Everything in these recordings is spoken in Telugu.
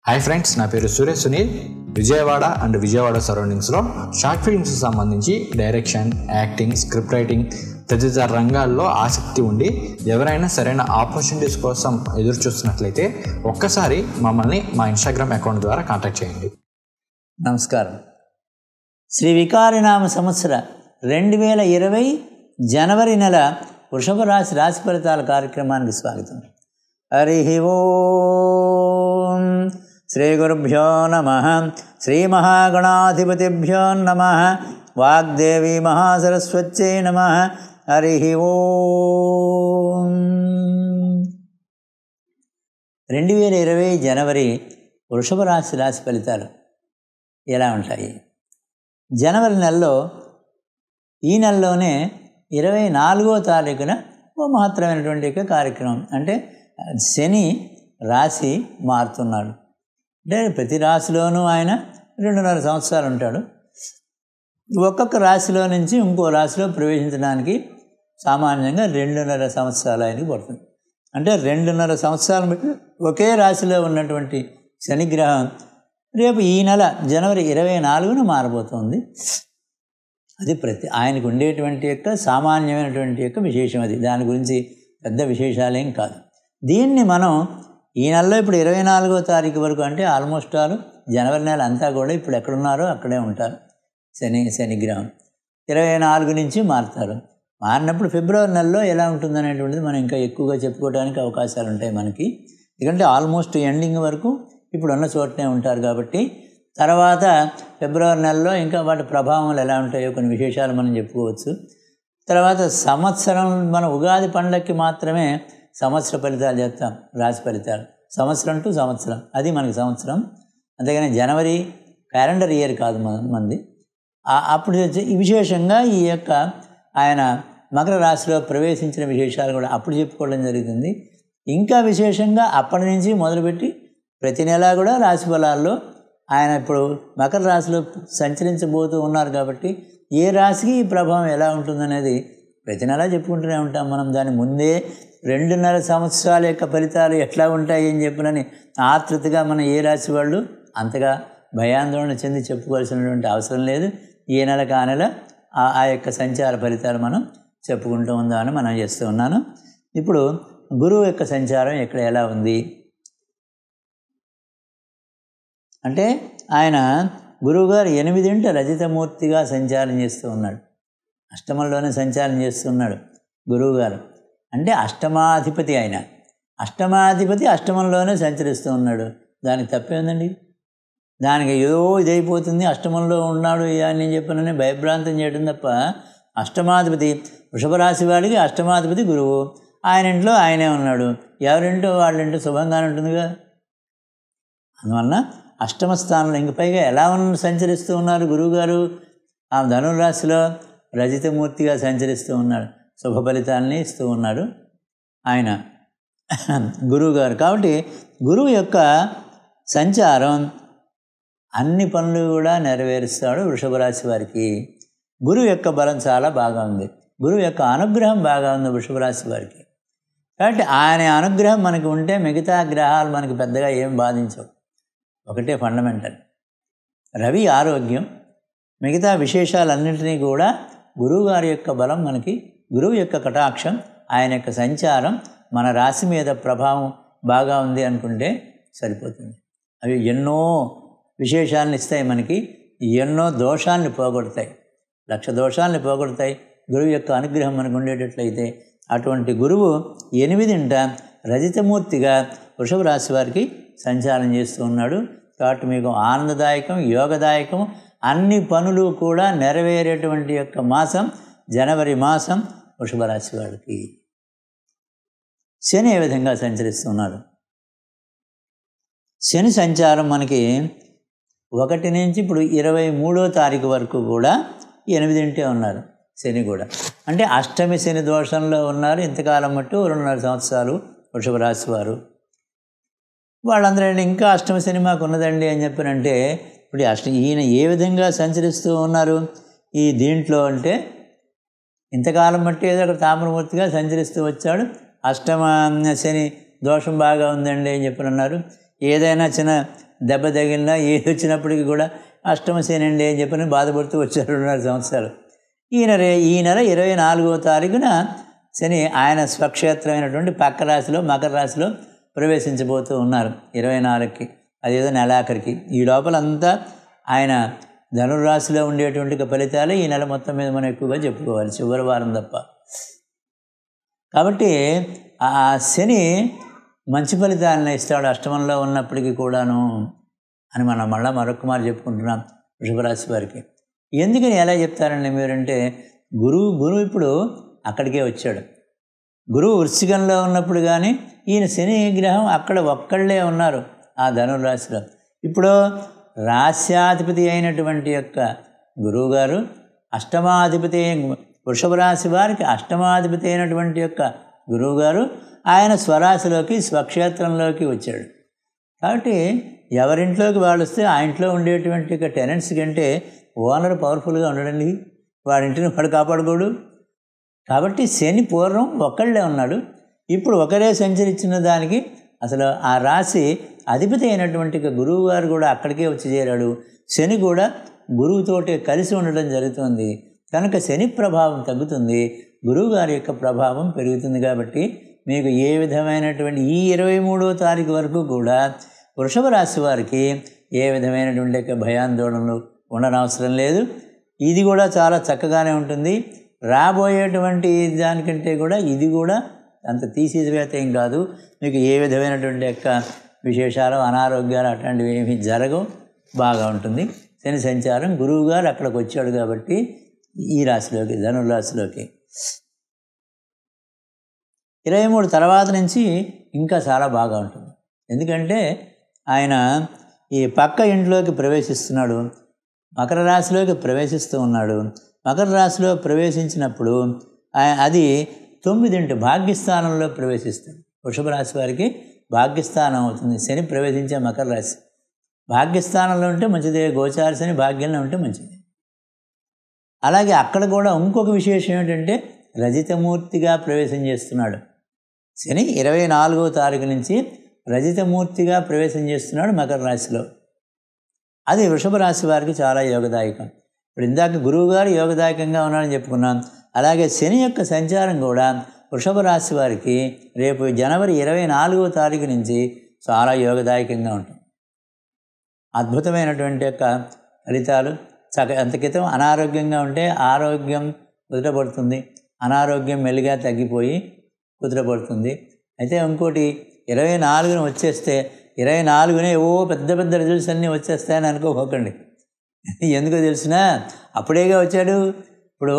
హాయ్ ఫ్రెండ్స్ నా పేరు సురేష్ సునీల్ విజయవాడ అండ్ విజయవాడ సరౌండింగ్స్లో షార్ట్ ఫిల్మ్స్ సంబంధించి డైరెక్షన్ యాక్టింగ్ స్క్రిప్ట్ రైటింగ్ తదితర రంగాల్లో ఆసక్తి ఉండి ఎవరైనా సరైన ఆపర్చునిటీస్ కోసం ఎదురు చూస్తున్నట్లయితే ఒక్కసారి మమ్మల్ని మా ఇన్స్టాగ్రామ్ అకౌంట్ ద్వారా కాంటాక్ట్ చేయండి నమస్కారం శ్రీ వికారినామ సంవత్సర రెండు వేల ఇరవై జనవరి నెల వృషభ రాశి రాశి ఫలితాల కార్యక్రమానికి స్వాగతం హరి ఓం శ్రీ గురుభ్యో నమ శ్రీ మహాగణాధిపతిభ్యో నమ వాగ్దేవి మహాసరస్వత్యై నమ హరి ఓం రెండు వేల ఇరవై జనవరి వృషభ రాశి రాశి ఫలితాలు ఎలా ఉంటాయి జనవరి నెలలో ఈ నెలలోనే ఇరవై నాలుగో తారీఖున ఓ మహత్తరమైనటువంటి యొక్క కార్యక్రమం అంటే శని రాశి మారుతున్నాడు అంటే ప్రతి రాశిలోనూ ఆయన రెండున్నర సంవత్సరాలు ఉంటాడు ఒక్కొక్క రాశిలో నుంచి ఇంకో రాశిలో ప్రవేశించడానికి సామాన్యంగా రెండున్నర సంవత్సరాలు ఆయనకి పడుతుంది అంటే రెండున్నర సంవత్సరాలు బట్టి ఒకే రాశిలో ఉన్నటువంటి శనిగ్రహం రేపు ఈ నెల జనవరి ఇరవై నాలుగున మారబోతోంది అది ప్రతి ఆయనకు ఉండేటువంటి యొక్క సామాన్యమైనటువంటి యొక్క విశేషం అది దాని గురించి పెద్ద విశేషాలేం కాదు దీన్ని మనం ఈ నెలలో ఇప్పుడు ఇరవై నాలుగో తారీఖు వరకు అంటే ఆల్మోస్ట్ ఆల్ జనవరి నెల అంతా కూడా ఇప్పుడు ఎక్కడున్నారో అక్కడే ఉంటారు శని శనిగ్రహం ఇరవై నాలుగు నుంచి మారుతారు మారినప్పుడు ఫిబ్రవరి నెలలో ఎలా ఉంటుందనేటువంటిది మనం ఇంకా ఎక్కువగా చెప్పుకోవడానికి అవకాశాలు ఉంటాయి మనకి ఎందుకంటే ఆల్మోస్ట్ ఎండింగ్ వరకు ఇప్పుడు ఉన్న చోటనే ఉంటారు కాబట్టి తర్వాత ఫిబ్రవరి నెలలో ఇంకా వాటి ప్రభావాలు ఎలా ఉంటాయో కొన్ని విశేషాలు మనం చెప్పుకోవచ్చు తర్వాత సంవత్సరం మన ఉగాది పండగకి మాత్రమే సంవత్సర ఫలితాలు చెప్తాం రాశి ఫలితాలు సంవత్సరం టు సంవత్సరం అది మనకి సంవత్సరం అంతేగాని జనవరి క్యాలెండర్ ఇయర్ కాదు మన మంది అప్పుడు విశేషంగా ఈ యొక్క ఆయన మకర రాశిలో ప్రవేశించిన విశేషాలు కూడా అప్పుడు చెప్పుకోవడం జరుగుతుంది ఇంకా విశేషంగా అప్పటి నుంచి మొదలుపెట్టి ప్రతి నెల కూడా రాశి ఫలాల్లో ఆయన ఇప్పుడు మకర రాశిలో సంచరించబోతూ ఉన్నారు కాబట్టి ఏ రాశికి ఈ ప్రభావం ఎలా ఉంటుందనేది ప్రతి నెల చెప్పుకుంటూనే ఉంటాం మనం దాని ముందే రెండున్నర సంవత్సరాల యొక్క ఫలితాలు ఎట్లా ఉంటాయి అని చెప్పినని ఆతృతగా మన ఏ రాశి వాళ్ళు అంతగా భయాందోళన చెంది చెప్పుకోవాల్సినటువంటి అవసరం లేదు ఏ నెలకు ఆ నెల ఆ యొక్క సంచార ఫలితాలు మనం చెప్పుకుంటూ ఉందామని మనం చేస్తూ ఉన్నాను ఇప్పుడు గురువు యొక్క సంచారం ఎక్కడ ఎలా ఉంది అంటే ఆయన గురువుగారు ఎనిమిదింట రజితమూర్తిగా సంచారం చేస్తూ ఉన్నాడు అష్టమంలోనే సంచారం చేస్తున్నాడు గురువుగారు అంటే అష్టమాధిపతి ఆయన అష్టమాధిపతి అష్టమంలోనే సంచరిస్తూ ఉన్నాడు దానికి తప్పేందండి దానికి ఏదో ఇదైపోతుంది అష్టమంలో ఉన్నాడు అని చెప్పనని భయభ్రాంతం చేయడం తప్ప అష్టమాధిపతి వృషభరాశి వాడికి అష్టమాధిపతి గురువు ఆయన ఇంట్లో ఆయనే ఉన్నాడు ఎవరింటో వాళ్ళ ఇంట్లో శుభంగానే ఉంటుందిగా అందువలన అష్టమ స్థానంలో ఇంక పైగా ఎలా ఉన్న సంచరిస్తూ ఉన్నారు గురువుగారు ఆ ధనురాశిలో రజితమూర్తిగా సంచరిస్తూ ఉన్నాడు శుభ ఫలితాలని ఇస్తూ ఉన్నాడు ఆయన గురువుగారు కాబట్టి గురువు యొక్క సంచారం అన్ని పనులు కూడా నెరవేరుస్తాడు వృషభ రాశి వారికి గురువు యొక్క బలం చాలా బాగా ఉంది గురువు యొక్క అనుగ్రహం బాగా ఉంది వృషభ రాశి వారికి కాబట్టి ఆయన అనుగ్రహం మనకి ఉంటే మిగతా గ్రహాలు మనకి పెద్దగా ఏం బాధించవు ఒకటే ఫండమెంటల్ రవి ఆరోగ్యం మిగతా విశేషాలన్నింటినీ కూడా గురువుగారి యొక్క బలం మనకి గురువు యొక్క కటాక్షం ఆయన యొక్క సంచారం మన రాశి మీద ప్రభావం బాగా ఉంది అనుకుంటే సరిపోతుంది అవి ఎన్నో విశేషాలను ఇస్తాయి మనకి ఎన్నో దోషాలను పోగొడతాయి లక్ష దోషాలను పోగొడతాయి గురువు యొక్క అనుగ్రహం మనకు ఉండేటట్లయితే అటువంటి గురువు ఎనిమిదింట రజితమూర్తిగా వృషభ రాశి వారికి సంచారం చేస్తూ ఉన్నాడు కాబట్టి మీకు ఆనందదాయకం యోగదాయకం అన్ని పనులు కూడా నెరవేరేటువంటి యొక్క మాసం జనవరి మాసం వృషభ రాశి వాడికి శని ఏ విధంగా సంచరిస్తున్నాడు శని సంచారం మనకి ఒకటి నుంచి ఇప్పుడు ఇరవై మూడో తారీఖు వరకు కూడా ఎనిమిదింటే ఉన్నారు శని కూడా అంటే అష్టమి శని దోషంలో ఉన్నారు ఇంతకాలం మట్టు రెండున్నర సంవత్సరాలు వృషభ రాశి వారు వాళ్ళందరూ ఇంకా అష్టమి శని మాకు ఉన్నదండి అని చెప్పినంటే ఇప్పుడు అష్ట ఈయన ఏ విధంగా సంచరిస్తూ ఉన్నారు ఈ దీంట్లో అంటే ఇంతకాలం మట్టి ఏదో ఒక తామ్రమూర్తిగా సంచరిస్తూ వచ్చాడు అష్టమ శని దోషం బాగా ఉందండి అని చెప్పి అన్నారు ఏదైనా చిన్న దెబ్బ తగిలినా ఏది వచ్చినప్పటికీ కూడా అష్టమ శని అండి అని చెప్పని బాధపడుతూ వచ్చారు రెండున్నర సంవత్సరాలు ఈయన రే ఈ నెల ఇరవై నాలుగవ తారీఖున శని ఆయన స్వక్షేత్రమైనటువంటి పక్క రాశిలో మకర రాశిలో ప్రవేశించబోతూ ఉన్నారు ఇరవై నాలుగుకి అదేదో నెలాఖరికి ఈ లోపల అంతా ఆయన ధనుర్రాశిలో ఉండేటువంటి ఫలితాలు ఈ నెల మొత్తం మీద మనం ఎక్కువగా చెప్పుకోవాలి చివరి వారం తప్ప కాబట్టి ఆ శని మంచి ఫలితాలను ఇస్తాడు అష్టమంలో ఉన్నప్పటికీ కూడాను అని మనం మళ్ళీ మరొక మాట చెప్పుకుంటున్నాం వృషభరాశి వారికి ఎందుకని ఎలా చెప్తారండి మీరంటే గురువు గురువు ఇప్పుడు అక్కడికే వచ్చాడు గురువు వృశ్చికంలో ఉన్నప్పుడు కానీ ఈయన శని గ్రహం అక్కడ ఒక్కళ్ళే ఉన్నారు ఆ ధనుర్రాశిలో ఇప్పుడు రాశ్యాధిపతి అయినటువంటి యొక్క గురువుగారు అష్టమాధిపతి వృషభ రాశి వారికి అష్టమాధిపతి అయినటువంటి యొక్క గురువుగారు ఆయన స్వరాశిలోకి స్వక్షేత్రంలోకి వచ్చాడు కాబట్టి ఎవరింట్లోకి వాళ్ళు వస్తే ఆ ఇంట్లో ఉండేటువంటి యొక్క టెనెంట్స్ కంటే ఓనర్ పవర్ఫుల్గా ఉండడండి వాడింటిని వాడు కాపాడుకోడు కాబట్టి శని పూర్వం ఒక్కళ్ళే ఉన్నాడు ఇప్పుడు ఒకరే సంచరించిన దానికి అసలు ఆ రాశి అధిపతి అయినటువంటి గురువు గారు కూడా అక్కడికే వచ్చి చేరాడు శని కూడా గురువుతోటి కలిసి ఉండడం జరుగుతుంది కనుక శని ప్రభావం తగ్గుతుంది గురువు గారి యొక్క ప్రభావం పెరుగుతుంది కాబట్టి మీకు ఏ విధమైనటువంటి ఈ ఇరవై మూడో తారీఖు వరకు కూడా వృషభ రాశి వారికి ఏ విధమైనటువంటి యొక్క భయాందోళనలు ఉండనవసరం లేదు ఇది కూడా చాలా చక్కగానే ఉంటుంది రాబోయేటువంటి దానికంటే కూడా ఇది కూడా అంత తీసివేత ఏం కాదు మీకు ఏ విధమైనటువంటి యొక్క విశేషాలు అనారోగ్యాలు అట్లాంటివి ఏమీ జరగవు బాగా ఉంటుంది శని సంచారం గురువు గారు అక్కడికి వచ్చాడు కాబట్టి ఈ రాశిలోకి ధనుర్రాశిలోకి ఇరవై మూడు తర్వాత నుంచి ఇంకా చాలా బాగా ఉంటుంది ఎందుకంటే ఆయన ఈ పక్క ఇంట్లోకి ప్రవేశిస్తున్నాడు మకర రాశిలోకి ప్రవేశిస్తూ ఉన్నాడు మకర రాశిలో ప్రవేశించినప్పుడు అది తొమ్మిదింటి భాగ్యస్థానంలో ప్రవేశిస్తుంది వృషభ రాశి వారికి భాగ్యస్థానం అవుతుంది శని ప్రవేశించే మకర రాశి భాగ్యస్థానంలో ఉంటే మంచిదే గోచార శని భాగ్యంలో ఉంటే మంచిది అలాగే అక్కడ కూడా ఇంకొక విశేషం ఏంటంటే రజితమూర్తిగా ప్రవేశం చేస్తున్నాడు శని ఇరవై నాలుగో తారీఖు నుంచి రజితమూర్తిగా ప్రవేశం చేస్తున్నాడు మకర రాశిలో అది వృషభ రాశి వారికి చాలా యోగదాయకం ఇప్పుడు ఇందాక గురువుగారు యోగదాయకంగా ఉన్నాడని చెప్పుకున్నాం అలాగే శని యొక్క సంచారం కూడా వృషభ రాశి వారికి రేపు జనవరి ఇరవై నాలుగో తారీఖు నుంచి చాలా యోగదాయకంగా ఉంటుంది అద్భుతమైనటువంటి యొక్క ఫలితాలు చక అంత క్రితం అనారోగ్యంగా ఉంటే ఆరోగ్యం కుదుటపడుతుంది అనారోగ్యం మెల్లిగా తగ్గిపోయి కుదుటపడుతుంది అయితే ఇంకోటి ఇరవై నాలుగున వచ్చేస్తే ఇరవై నాలుగునే ఓ పెద్ద పెద్ద రిజల్ట్స్ అన్నీ వచ్చేస్తాయని అనుకోకండి ఎందుకో తెలిసినా అప్పుడేగా వచ్చాడు ఇప్పుడు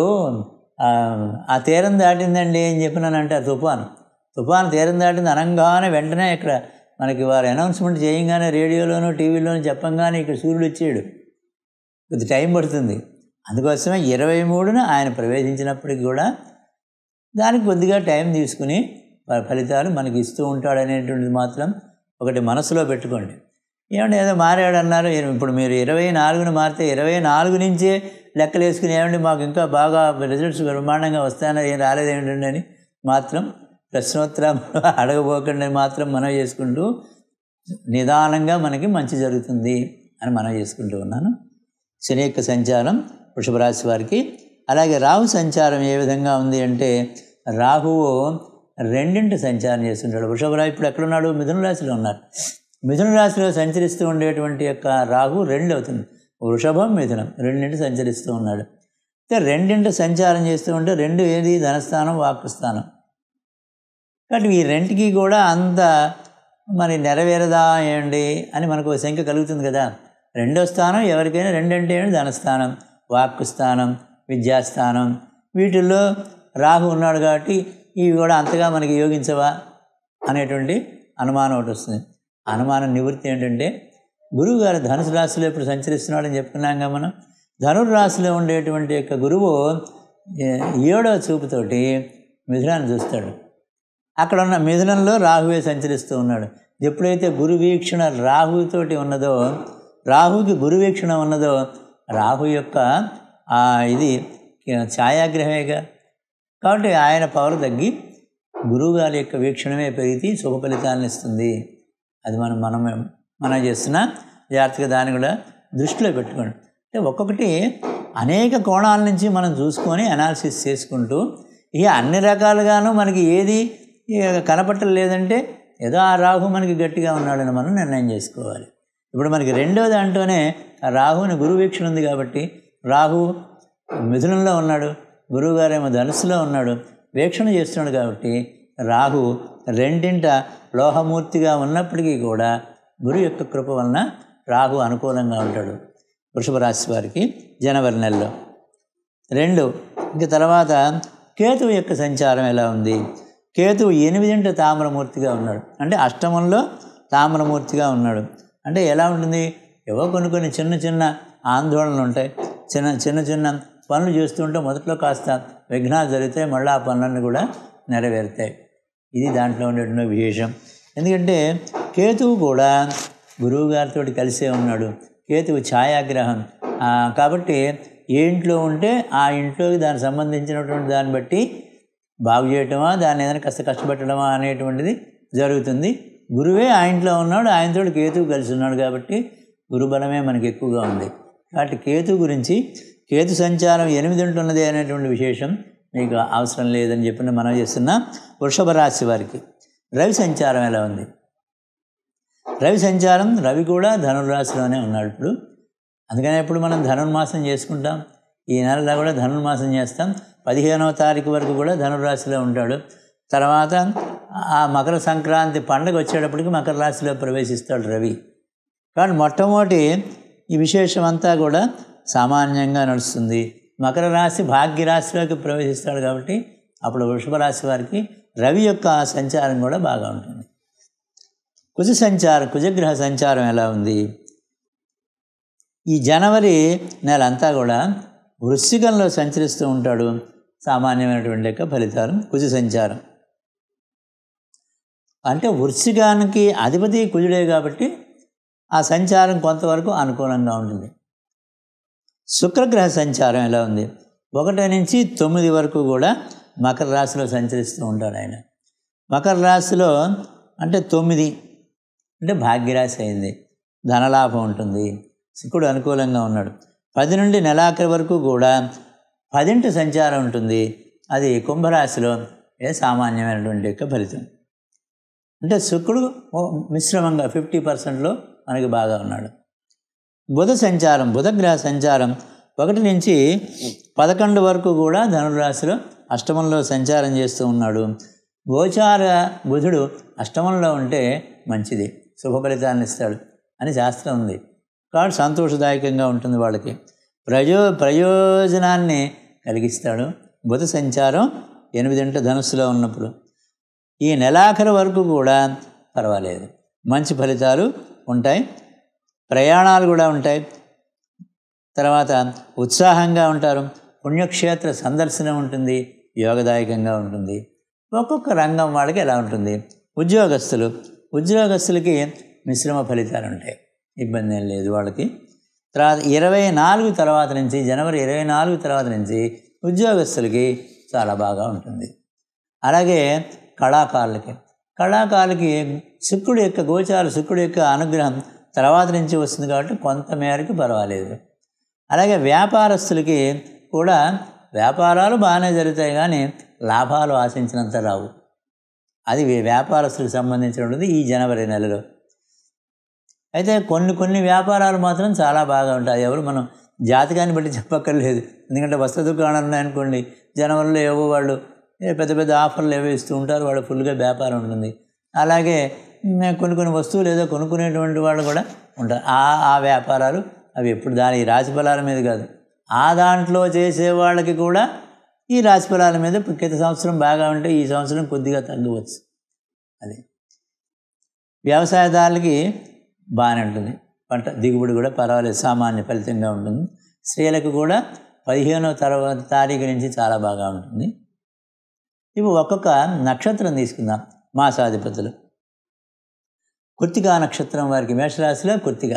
ఆ తీరం దాటిందండి అని చెప్పినానంటే ఆ తుఫాను తుఫాను తీరం దాటింది అనగానే వెంటనే ఇక్కడ మనకి వారు అనౌన్స్మెంట్ చేయంగానే రేడియోలోనూ టీవీలోనూ చెప్పంగానే ఇక్కడ సూర్యుడు వచ్చాడు కొద్ది టైం పడుతుంది అందుకోసమే ఇరవై మూడున ఆయన ప్రవేశించినప్పటికి కూడా దానికి కొద్దిగా టైం తీసుకుని ఫలితాలు మనకి ఇస్తూ ఉంటాడు అనేటువంటిది మాత్రం ఒకటి మనసులో పెట్టుకోండి ఏమంటే ఏదో మారాడు అన్నారు ఇప్పుడు మీరు ఇరవై నాలుగున మారితే ఇరవై నాలుగు నుంచే లెక్కలు వేసుకుని ఏమంటే మాకు ఇంకా బాగా రిజల్ట్స్ బ్రహ్మాండంగా వస్తాయన్నారు ఏం రాలేదు ఏమిటండి అని మాత్రం ప్రశ్నోత్తరం అడగబోకండి మాత్రం మనం చేసుకుంటూ నిదానంగా మనకి మంచి జరుగుతుంది అని మనం చేసుకుంటూ ఉన్నాను శని యొక్క సంచారం వృషభ రాశి వారికి అలాగే రాహు సంచారం ఏ విధంగా ఉంది అంటే రాహువు రెండింటి సంచారం చేస్తుంటాడు వృషభ రాశి ఇప్పుడు ఎక్కడున్నాడు మిథున రాశిలో ఉన్నారు మిథున రాశిలో సంచరిస్తూ ఉండేటువంటి యొక్క రాహు రెండు అవుతుంది వృషభం మిథునం రెండింటి సంచరిస్తూ ఉన్నాడు అయితే రెండింటి సంచారం చేస్తూ ఉంటే రెండు ఏది ధనస్థానం వాక్కు స్థానం కాబట్టి ఈ రెంటికి కూడా అంత మరి నెరవేరదా ఏంటి అని మనకు శంక కలుగుతుంది కదా రెండో స్థానం ఎవరికైనా రెండంటే ఏంటి ధనస్థానం వాక్కు స్థానం విద్యాస్థానం వీటిల్లో రాహు ఉన్నాడు కాబట్టి ఇవి కూడా అంతగా మనకి యోగించవా అనేటువంటి అనుమానం ఒకటి వస్తుంది అనుమానం నివృత్తి ఏంటంటే గురువు గారు ధనుసు రాశిలో ఇప్పుడు సంచరిస్తున్నాడని చెప్పుకున్నాం మనం ధనుర్రాశిలో ఉండేటువంటి యొక్క గురువు ఏడవ చూపుతోటి మిథునాన్ని చూస్తాడు అక్కడ ఉన్న మిథునంలో రాహువే సంచరిస్తూ ఉన్నాడు ఎప్పుడైతే గురు వీక్షణ రాహుతోటి ఉన్నదో రాహుకి గురు వీక్షణ ఉన్నదో రాహు యొక్క ఇది ఛాయాగ్రహమేగా కాబట్టి ఆయన పవర్ తగ్గి గురువుగారి యొక్క వీక్షణమే పెరిగి శుభ ఫలితాలను ఇస్తుంది అది మనం మనం మనం చేస్తున్న జాగ్రత్తగా దాన్ని కూడా దృష్టిలో పెట్టుకోండి అంటే ఒక్కొక్కటి అనేక కోణాల నుంచి మనం చూసుకొని అనాలిసిస్ చేసుకుంటూ ఇక అన్ని రకాలుగాను మనకి ఏది ఇక కనపట్టలేదంటే ఏదో ఆ రాహు మనకి గట్టిగా ఉన్నాడని మనం నిర్ణయం చేసుకోవాలి ఇప్పుడు మనకి రెండో దాంట్లోనే ఆ రాహుని గురువు వీక్షణ ఉంది కాబట్టి రాహు మిథునంలో ఉన్నాడు గురువుగారేమో ధనుసులో ఉన్నాడు వీక్షణ చేస్తున్నాడు కాబట్టి రాహు రెండింట లోహమూర్తిగా ఉన్నప్పటికీ కూడా గురు యొక్క కృప వలన రాహు అనుకూలంగా ఉంటాడు వృషభ రాశి వారికి జనవరి నెలలో రెండు ఇంక తర్వాత కేతువు యొక్క సంచారం ఎలా ఉంది కేతువు ఎనిమిదింట తామ్రమూర్తిగా ఉన్నాడు అంటే అష్టమంలో తామ్రమూర్తిగా ఉన్నాడు అంటే ఎలా ఉంటుంది ఏవో కొన్ని కొన్ని చిన్న చిన్న ఆందోళనలు ఉంటాయి చిన్న చిన్న చిన్న పనులు చేస్తుంటే మొదట్లో కాస్త విఘ్నాలు జరిగితే మళ్ళీ ఆ పనులన్నీ కూడా నెరవేరుతాయి ఇది దాంట్లో ఉండేటువంటి విశేషం ఎందుకంటే కేతువు కూడా గురువు గారితో కలిసే ఉన్నాడు కేతువు ఛాయాగ్రహం ఆ, కాబట్టి ఏ ఇంట్లో ఉంటే ఆ ఇంట్లోకి దానికి సంబంధించినటువంటి దాన్ని బట్టి బాగు చేయటమా దాన్ని ఏదైనా కాస్త కష్టపెట్టడమా అనేటువంటిది జరుగుతుంది గురువే ఆ ఇంట్లో ఉన్నాడు ఆయనతో కేతువు కలిసి ఉన్నాడు కాబట్టి గురుబలమే మనకి ఎక్కువగా ఉంది కాబట్టి కేతు గురించి కేతు సంచారం ఎనిమిది ఉంటున్నది అనేటువంటి విశేషం మీకు అవసరం లేదని చెప్పి మనం చేస్తున్న వృషభ రాశి వారికి రవి సంచారం ఎలా ఉంది రవి సంచారం రవి కూడా ధనుర్రాశిలోనే ఉన్నాడు ఇప్పుడు అందుకనే ఇప్పుడు మనం ధనుర్మాసం చేసుకుంటాం ఈ నెలలో కూడా ధనుర్మాసం చేస్తాం పదిహేనవ తారీఖు వరకు కూడా ధనుర్రాశిలో ఉంటాడు తర్వాత ఆ మకర సంక్రాంతి పండగ వచ్చేటప్పటికి మకర రాశిలో ప్రవేశిస్తాడు రవి కానీ మొట్టమొదటి ఈ విశేషం అంతా కూడా సామాన్యంగా నడుస్తుంది మకర రాశి భాగ్య రాశిలోకి ప్రవేశిస్తాడు కాబట్టి అప్పుడు వృషభ రాశి వారికి రవి యొక్క సంచారం కూడా బాగా ఉంటుంది కుజ సంచారం కుజగ్రహ సంచారం ఎలా ఉంది ఈ జనవరి నెల అంతా కూడా వృశ్చికంలో సంచరిస్తూ ఉంటాడు సామాన్యమైనటువంటి యొక్క ఫలితాలు కుజ సంచారం అంటే వృశ్చికానికి అధిపతి కుజుడే కాబట్టి ఆ సంచారం కొంతవరకు అనుకూలంగా ఉంటుంది శుక్రగ్రహ సంచారం ఎలా ఉంది ఒకటి నుంచి తొమ్మిది వరకు కూడా మకర రాశిలో సంచరిస్తూ ఉంటాడు ఆయన మకర రాశిలో అంటే తొమ్మిది అంటే భాగ్యరాశి అయింది ధనలాభం ఉంటుంది శుక్రుడు అనుకూలంగా ఉన్నాడు పది నుండి నెలాఖరి వరకు కూడా పదింటి సంచారం ఉంటుంది అది కుంభరాశిలో ఏ సామాన్యమైనటువంటి యొక్క ఫలితం అంటే శుక్రుడు ఓ మిశ్రమంగా ఫిఫ్టీ పర్సెంట్లో మనకి బాగా ఉన్నాడు బుధ సంచారం బుధగ్రహ సంచారం ఒకటి నుంచి పదకొండు వరకు కూడా ధనురాశిలో అష్టమంలో సంచారం చేస్తూ ఉన్నాడు గోచార బుధుడు అష్టమంలో ఉంటే మంచిది శుభ ఫలితాన్ని ఇస్తాడు అని శాస్త్రం ఉంది కాబట్టి సంతోషదాయకంగా ఉంటుంది వాళ్ళకి ప్రయో ప్రయోజనాన్ని కలిగిస్తాడు బుధ సంచారం ఎనిమిదింట ధనుస్సులో ఉన్నప్పుడు ఈ నెలాఖరు వరకు కూడా పర్వాలేదు మంచి ఫలితాలు ఉంటాయి ప్రయాణాలు కూడా ఉంటాయి తర్వాత ఉత్సాహంగా ఉంటారు పుణ్యక్షేత్ర సందర్శన ఉంటుంది యోగదాయకంగా ఉంటుంది ఒక్కొక్క రంగం వాళ్ళకి ఎలా ఉంటుంది ఉద్యోగస్తులు ఉద్యోగస్తులకి మిశ్రమ ఫలితాలు ఉంటాయి ఇబ్బంది ఏం లేదు వాళ్ళకి తర్వాత ఇరవై నాలుగు తర్వాత నుంచి జనవరి ఇరవై నాలుగు తర్వాత నుంచి ఉద్యోగస్తులకి చాలా బాగా ఉంటుంది అలాగే కళాకారులకి కళాకారులకి శుక్రుడు యొక్క గోచార శుక్రుడు యొక్క అనుగ్రహం తర్వాత నుంచి వస్తుంది కాబట్టి కొంత మేరకు పర్వాలేదు అలాగే వ్యాపారస్తులకి కూడా వ్యాపారాలు బాగానే జరుగుతాయి కానీ లాభాలు ఆశించినంత రావు అది వే- వ్యాపారస్తులకు సంబంధించినటువంటి ఈ జనవరి నెలలో అయితే కొన్ని కొన్ని వ్యాపారాలు మాత్రం చాలా బాగా ఉంటాయి ఎవరు మనం జాతకాన్ని బట్టి చెప్పక్కర్లేదు ఎందుకంటే వస్త్ర దుకాణాలు ఉన్నాయనుకోండి జనవరిలో ఏవో వాళ్ళు ఏ పెద్ద పెద్ద ఆఫర్లు ఏవో ఇస్తూ ఉంటారు వాళ్ళు ఫుల్గా వ్యాపారం ఉంటుంది అలాగే మ్, కొన్ని కొన్ని వస్తువులు ఏదో కొనుక్కునేటువంటి వాళ్ళు కూడా ఉంటారు ఆ ఆ వ్యాపారాలు అవి ఎప్పుడు దాని ఈ రాశి ఫలాల మీద కాదు ఆ దాంట్లో చేసే వాళ్ళకి కూడా ఈ రాశి ఫలాల మీద క్రిత సంవత్సరం బాగా ఉంటే ఈ సంవత్సరం కొద్దిగా తగ్గవచ్చు అది వ్యవసాయదారులకి బాగానే ఉంటుంది పంట దిగుబడి కూడా పర్వాలేదు సామాన్య ఫలితంగా ఉంటుంది స్త్రీలకు కూడా పదిహేనవ తర్వాత తారీఖు నుంచి చాలా బాగా ఉంటుంది ఇప్పుడు ఒక్కొక్క నక్షత్రం తీసుకుందాం మాసాధిపతులు కృత్తికా నక్షత్రం వారికి మేషరాశిలో కృత్తిక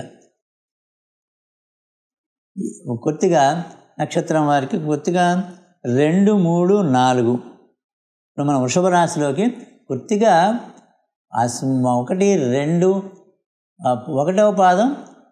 కృత్తిక నక్షత్రం వారికి కృత్తిక రెండు మూడు నాలుగు ఇప్పుడు మన వృషభ రాశిలోకి కృత్తిక అస్- ఒకటి రెండు ఆ, ఒకటవ పాదం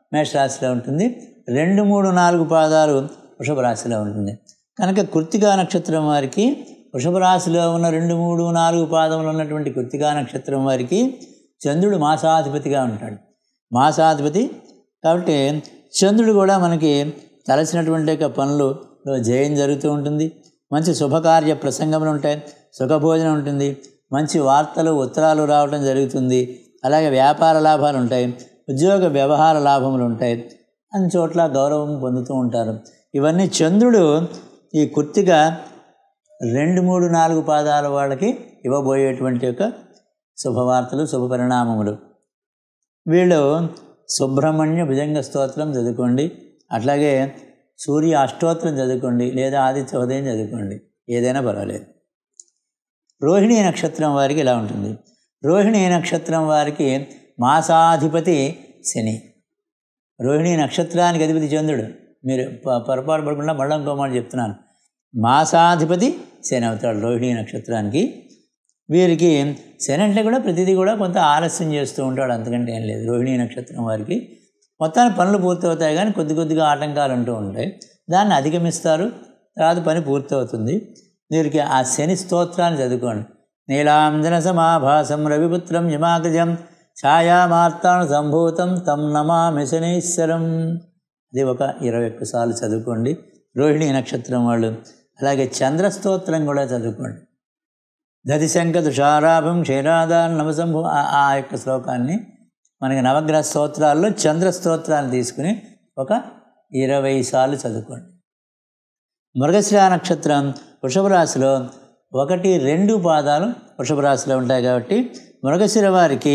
మేషరాశిలో ఉంటుంది రెండు మూడు నాలుగు పాదాలు వృషభ రాశిలో ఉంటుంది కనుక కృత్తికా నక్షత్రం వారికి వృషభ రాశిలో ఉన్న రెండు మూడు నాలుగు పాదములు ఉన్నటువంటి కృత్తికా నక్షత్రం వారికి చంద్రుడు మాసాధిపతిగా ఉంటాడు మాసాధిపతి కాబట్టి చంద్రుడు కూడా మనకి తలసినటువంటి యొక్క పనులలో జయం జరుగుతూ ఉంటుంది మంచి శుభకార్య ప్రసంగములు ఉంటాయి సుఖభోజనం ఉంటుంది మంచి వార్తలు ఉత్తరాలు రావడం జరుగుతుంది అలాగే వ్యాపార లాభాలు ఉంటాయి ఉద్యోగ వ్యవహార లాభములు ఉంటాయి అన్ని చోట్ల గౌరవం పొందుతూ ఉంటారు ఇవన్నీ చంద్రుడు ఈ కుర్తిగా రెండు మూడు నాలుగు పాదాల వాళ్ళకి ఇవ్వబోయేటువంటి యొక్క శుభవార్తలు శుభ పరిణామములు వీళ్ళు సుబ్రహ్మణ్య భుజంగ స్తోత్రం చదువుకోండి అట్లాగే సూర్య అష్టోత్తరం చదువుకోండి లేదా ఆదిత్య ఉదయం చదువుకోండి ఏదైనా పర్వాలేదు రోహిణి నక్షత్రం వారికి ఇలా ఉంటుంది రోహిణి నక్షత్రం వారికి మాసాధిపతి శని రోహిణి నక్షత్రానికి అధిపతి చంద్రుడు మీరు ప- పొరపాటు పడకుండా మళ్ళీ ఇంకో మాట చెప్తున్నాను మాసాధిపతి శని అవుతాడు రోహిణి నక్షత్రానికి వీరికి శని అంటే కూడా ప్రతిదీ కూడా కొంత ఆలస్యం చేస్తూ ఉంటాడు అంతకంటే ఏం లేదు రోహిణి నక్షత్రం వారికి మొత్తానికి పనులు పూర్తవుతాయి కానీ కొద్ది కొద్దిగా ఆటంకాలు ఉంటూ ఉంటాయి దాన్ని అధిగమిస్తారు తర్వాత పని పూర్తవుతుంది వీరికి ఆ శని స్తోత్రాన్ని చదువుకోండి నీలాంజన సమాభాసం రవిపుత్రం యమాగ్రజం ఛాయామార్తాను సంభూతం తం నమామి శనీశ్వరం అది ఒక ఇరవై ఒక్కసార్లు చదువుకోండి రోహిణి నక్షత్రం వాళ్ళు అలాగే చంద్రస్తోత్రం కూడా చదువుకోండి దధిశంక తుషారాభం క్షీరాదాన్ నమసంభు ఆ- ఆ యొక్క శ్లోకాన్ని మనకి నవగ్రహ స్తోత్రాల్లో చంద్ర స్తోత్రాన్ని తీసుకుని ఒక ఇరవై సార్లు చదువుకోండి మృగశిర నక్షత్రం వృషభ రాశిలో ఒకటి రెండు పాదాలు వృషభ రాశిలో ఉంటాయి కాబట్టి మృగశిర వారికి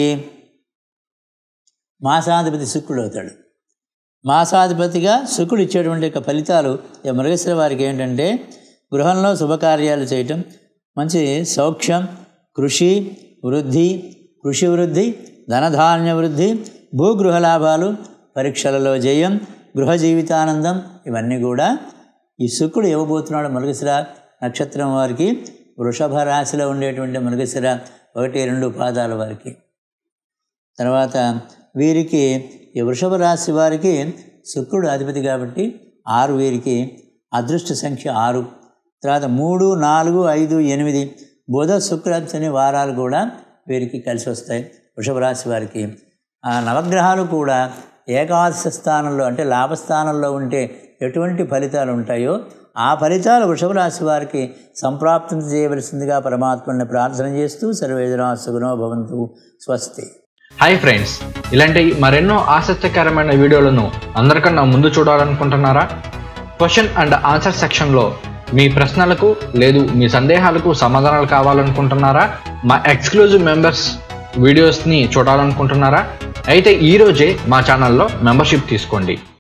మాసాధిపతి శుక్రుడు అవుతాడు మాసాధిపతిగా శుక్రుడు ఇచ్చేటువంటి యొక్క ఫలితాలు ఈ మృగశిర వారికి ఏంటంటే గృహంలో శుభకార్యాలు చేయటం మంచి సౌఖ్యం కృషి వృద్ధి కృషి వృద్ధి ధనధాన్య వృద్ధి భూగృహ లాభాలు పరీక్షలలో జయం గృహ జీవితానందం ఇవన్నీ కూడా ఈ శుక్రుడు ఇవ్వబోతున్నాడు మృగశిర నక్షత్రం వారికి వృషభ రాశిలో ఉండేటువంటి మృగశిర ఒకటి రెండు పాదాల వారికి తర్వాత వీరికి ఈ వృషభ రాశి వారికి శుక్రుడు అధిపతి కాబట్టి ఆరు వీరికి అదృష్ట సంఖ్య ఆరు తర్వాత మూడు నాలుగు ఐదు ఎనిమిది బుధ శుక్ర శని వారాలు కూడా వీరికి కలిసి వస్తాయి వృషభ రాశి వారికి ఆ నవగ్రహాలు కూడా ఏకాదశ స్థానంలో అంటే లాభస్థానంలో ఉంటే ఎటువంటి ఫలితాలు ఉంటాయో ఆ ఫలితాలు వృషభ రాశి వారికి సంప్రాప్తం చేయవలసిందిగా పరమాత్మని ప్రార్థన చేస్తూ సర్వేదనా సుగుణో భవంతు స్వస్తి హాయ్ ఫ్రెండ్స్ ఇలాంటి మరెన్నో ఆసక్తికరమైన వీడియోలను అందరికన్నా ముందు చూడాలనుకుంటున్నారా క్వశ్చన్ అండ్ ఆన్సర్ సెక్షన్లో మీ ప్రశ్నలకు లేదు మీ సందేహాలకు సమాధానాలు కావాలనుకుంటున్నారా మా ఎక్స్క్లూజివ్ మెంబర్స్ వీడియోస్ని చూడాలనుకుంటున్నారా అయితే ఈరోజే మా ఛానల్లో మెంబర్షిప్ తీసుకోండి